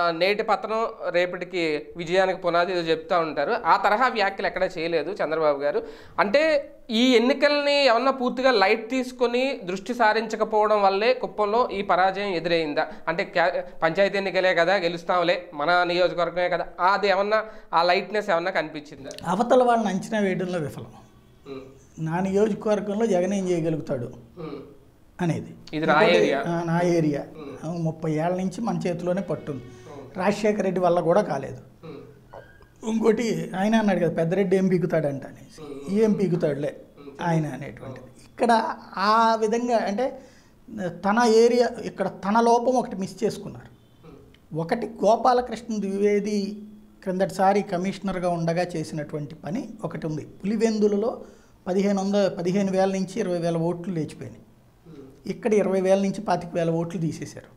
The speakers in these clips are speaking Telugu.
నేటి పతనం రేపటికి విజయానికి పునాది ఏదో చెప్తా ఉంటారు ఆ తరహా వ్యాఖ్యలు ఎక్కడ చేయలేదు చంద్రబాబు గారు అంటే ఈ ఎన్నికల్ని ఏమన్నా పూర్తిగా లైట్ తీసుకొని దృష్టి సారించకపోవడం వల్లే కుప్పంలో ఈ పరాజయం ఎదురైందా అంటే క్యా పంచాయతీ ఎన్నికలే కదా గెలుస్తాంలే మన నియోజకవర్గమే కదా అది ఏమన్నా ఆ లైట్నెస్ ఏమన్నా కనిపించిందా అవతల వాళ్ళని అంచనా వేయడంలో విఫలం ఉమ్, నా నియోజకవర్గంలో జగన్ ఏం చేయగలుగుతాడు ఉమ్, అనేది ఇది నా ఏరియా ఆ, నా ఏరియా ఆ, ముప్పై ఏళ్ళ నుంచి మన చేతిలోనే పట్టుంది రాజశేఖర రెడ్డి వల్ల కూడా కాలేదు ఉమ్, ఇంకోటి ఆయన అన్నాడు కదా పెద్దరెడ్డి ఏం పీకుతాడంట అనేసి ఏం పీకుతాడులే ఆయన అనేటువంటిది ఇక్కడ ఆ విధంగా అంటే తన ఏరియా ఇక్కడ తన లోపం ఒకటి మిస్ చేసుకున్నారు ఒకటి గోపాలకృష్ణ ద్వివేది క్రిందటిసారి కమిషనర్గా ఉండగా చేసినటువంటి పని ఒకటి ఉంది పులివెందులలో పదిహేను వందల పదిహేను వేల నుంచి ఇరవై వేల ఓట్లు లేచిపోయినాయి ఇక్కడ ఇరవై వేల నుంచి పాతిక వేల ఓట్లు తీసేశారు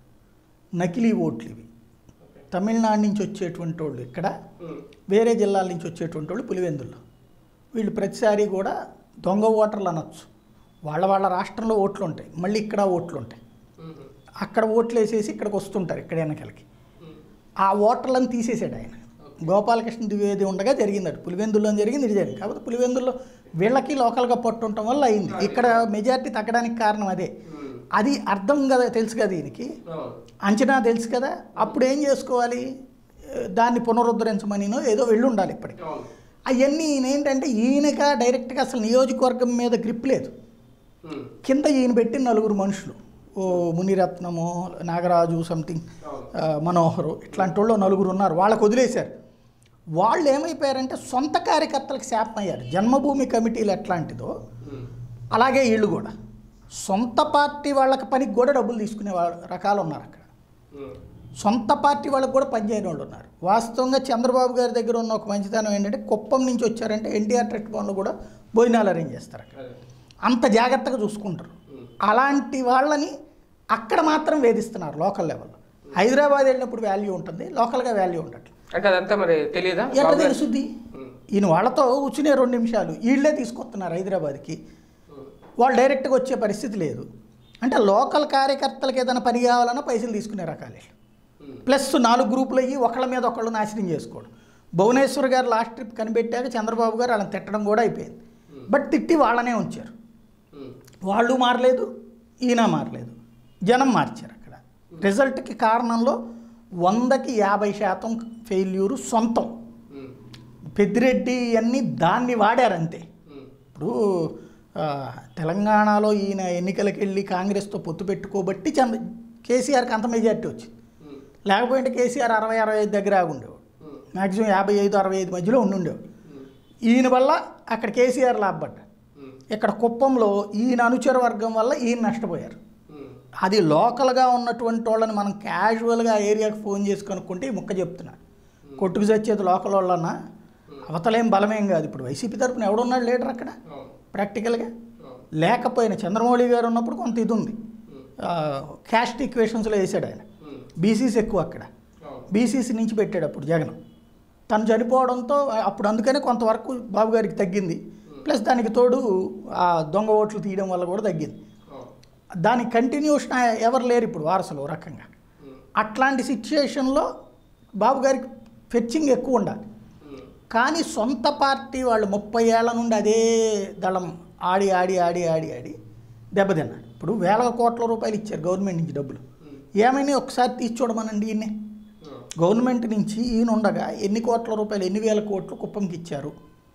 నకిలీ ఓట్లు ఇవి తమిళనాడు నుంచి వచ్చేటువంటి వాళ్ళు ఇక్కడ ఉమ్, వేరే జిల్లాల నుంచి వచ్చేటువంటి వాళ్ళు పులివెందుల్లో వీళ్ళు ప్రతిసారి కూడా దొంగ ఓటర్లు అనొచ్చు వాళ్ళ వాళ్ళ రాష్ట్రంలో ఓట్లు ఉంటాయి మళ్ళీ ఇక్కడ ఓట్లు ఉంటాయి ఉమ్, అక్కడ ఓట్లు వేసేసి ఇక్కడికి వస్తుంటారు ఇక్కడ వెనకలకి ఉమ్, ఆ ఓటర్లను తీసేసాడు ఆయన గోపాలకృష్ణ ద్వివేది ఉండగా జరిగింది అటు పులివెందుల్లో జరిగింది ఇది జరిగింది కాకపోతే పులివెందుల్లో వీళ్ళకి లోకల్గా పట్టు ఉండటం వల్ల అయింది ఇక్కడ మెజారిటీ తగ్గడానికి కారణం అదే ఉమ్, అది అర్థం కదా తెలుసు కదా దీనికి అవును. అంచనా తెలుసు కదా అప్పుడు ఏం చేసుకోవాలి ఏ, దాన్ని పునరుద్ధరించమనినో ఏదో వెళ్ళి ఉండాలి ఇప్పటికి అవును. అవన్నీ ఈయన ఏంటంటే ఈయనక డైరెక్ట్గా అసలు నియోజకవర్గం మీద గ్రిప్ లేదు ఉమ్, కింద ఈయన పెట్టిన నలుగురు మనుషులు ఓ మునిరత్నము నాగరాజు సంథింగ్ అవును. మనోహరు ఇట్లాంటి వాళ్ళు నలుగురు ఉన్నారు వాళ్ళకు వదిలేశారు వాళ్ళు ఏమైపోయారంటే సొంత కార్యకర్తలకు శాపం అయ్యారు జన్మభూమి కమిటీలు ఎట్లాంటిదో ఉమ్, అలాగే వీళ్ళు కూడా సొంత పార్టీ వాళ్ళకి పనికి కూడా డబ్బులు తీసుకునే వాళ్ళ రకాలు ఉన్నారు అక్కడ ఉమ్, సొంత పార్టీ వాళ్ళకి కూడా పనిచేయని వాళ్ళు ఉన్నారు వాస్తవంగా చంద్రబాబు గారి దగ్గర ఉన్న ఒక మంచితనం ఏంటంటే కుప్పం నుంచి వచ్చారంటే ఎన్టీఆర్ ట్రస్ట్ భవన్లో కూడా భోజనాలు అరేంజ్ చేస్తారు అక్కడ అదే. అంత జాగ్రత్తగా చూసుకుంటారు ఉమ్, అలాంటి వాళ్ళని అక్కడ మాత్రం వేధిస్తున్నారు లోకల్ లెవెల్లో హైదరాబాద్ వెళ్ళినప్పుడు వాల్యూ ఉంటుంది లోకల్గా వాల్యూ ఉండట్లేదు అంటే అదంతా మరి తెలియదా ఎట్లా తెలుసుద్ది ఉమ్, ఈయన వాళ్ళతో కూర్చునే రెండు నిమిషాలు వీళ్ళే తీసుకొస్తున్నారు హైదరాబాద్కి ఉమ్, వాళ్ళు డైరెక్ట్గా వచ్చే పరిస్థితి లేదు అంటే లోకల్ కార్యకర్తలకు ఏదైనా పని కావాలన్నా పైసలు తీసుకునే రకాలే ఉమ్, ప్లస్ నాలుగు గ్రూపులు అయ్యి ఒకళ్ళ మీద ఒకళ్ళు నాశనం చేసుకోవడం భువనేశ్వర్ గారు లాస్ట్ ట్రిప్ కనిపెట్టాక చంద్రబాబు గారు వాళ్ళని తిట్టడం కూడా అయిపోయింది బట్ తిట్టి వాళ్ళనే ఉంచారు ఉమ్, వాళ్ళు మారలేదు ఈయన మారలేదు జనం మార్చారు అక్కడ రిజల్ట్కి కారణంలో వందకి యాభై శాతం ఫెయిల్యూరు సొంతం ఉమ్, పెద్దిరెడ్డి అన్నీ దాన్ని వాడారంతే ఉమ్, ఇప్పుడు ఆ, తెలంగాణలో ఈయన ఎన్నికలకు వెళ్ళి కాంగ్రెస్తో పొత్తు పెట్టుకోబట్టి చంద్ర కేసీఆర్కి అంత మెజార్టీ వచ్చింది ఉమ్, లేకపోతే కేసీఆర్ అరవై అరవై ఐదు దగ్గర ఆగి ఉండేవాడు ఉమ్, మ్యాక్సిమం యాభై ఐదు అరవై ఐదు మధ్యలో ఉండి ఉండేవాడు ఉమ్, ఈయన వల్ల అక్కడ కేసీఆర్ లాభపడ్డా ఉమ్, ఇక్కడ కుప్పంలో ఈయన అనుచర వర్గం వల్ల ఈయన నష్టపోయారు ఉమ్, అది లోకల్గా ఉన్నటువంటి వాళ్ళని మనం క్యాజువల్గా ఆ ఏరియాకి ఫోన్ చేసి కనుక్కుంటే ఈ ముక్క చెప్తున్నా కొట్టుకు చచ్చేది లోకల్ వాళ్ళన్నా అవతలేం బలమేం కాదు ఇప్పుడు వైసీపీ తరపున ఎవడున్నాడు లీడర్ అక్కడ అవును, ప్రాక్టికల్గా అవును, లేకపోయినా చంద్రమౌళి గారు ఉన్నప్పుడు కొంత ఇది ఉంది ఉమ్, క్యాస్ట్ ఈక్వేషన్స్లో వేసాడు ఆయన ఉమ్, బీసీసీ ఎక్కువ అక్కడ అవును, బీసీసీ నుంచి పెట్టాడు అప్పుడు జగన్ తను చనిపోవడంతో అప్పుడు అందుకనే కొంతవరకు బాబు గారికి తగ్గింది ప్లస్ దానికి తోడు ఆ దొంగ ఓట్లు తీయడం వల్ల కూడా తగ్గింది అవును, దాని కంటిన్యూషన్ ఎవరు లేరు ఇప్పుడు వారసులు ఓ రకంగా ఉమ్, అట్లాంటి సిచ్యుయేషన్లో బాబు గారికి ఫెచ్చింగ్ ఎక్కువ ఉండాలి ఉమ్, కానీ సొంత పార్టీ వాళ్ళు ముప్పై ఏళ్ల నుండి అదే దళం ఆడి ఆడి ఆడి ఆడి ఆడి దెబ్బతిన్నాడు ఇప్పుడు వేల కోట్ల రూపాయలు ఇచ్చారు గవర్నమెంట్ నుంచి డబ్బులు ఉమ్, ఏమైనా ఒకసారి తీసి చూడమనండి ఈయన్నే అవును, గవర్నమెంట్ నుంచి ఈయన ఉండగా ఎన్ని కోట్ల రూపాయలు ఎన్ని వేల కోట్లు కుప్పంకి ఇచ్చారు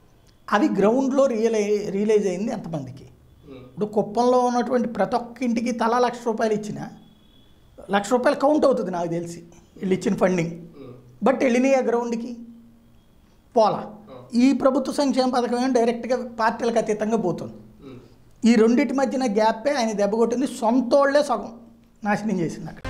అవి గ్రౌండ్లో రియలై రియలైజ్ అయింది ఎంతమందికి ఉమ్, ఇప్పుడు కుప్పంలో ఉన్నటువంటి ప్రతి ఒక్క ఇంటికి తలా లక్ష రూపాయలు ఇచ్చిన లక్ష రూపాయలు కౌంట్ అవుతుంది నాకు తెలిసి వీళ్ళు ఇచ్చిన ఫండింగ్ ఉమ్, బట్ వెళ్ళినాయి ఆ గ్రౌండ్కి పోలా అవును, ఈ ప్రభుత్వ సంక్షేమ పథకం ఏమో డైరెక్ట్గా పార్టీలకు అతీతంగా పోతుంది ఉమ్, ఈ రెండింటి మధ్యన గ్యాపే ఆయన దెబ్బ కొట్టింది సొంతోళ్లే సగం నాశనం చేసింది అక్కడ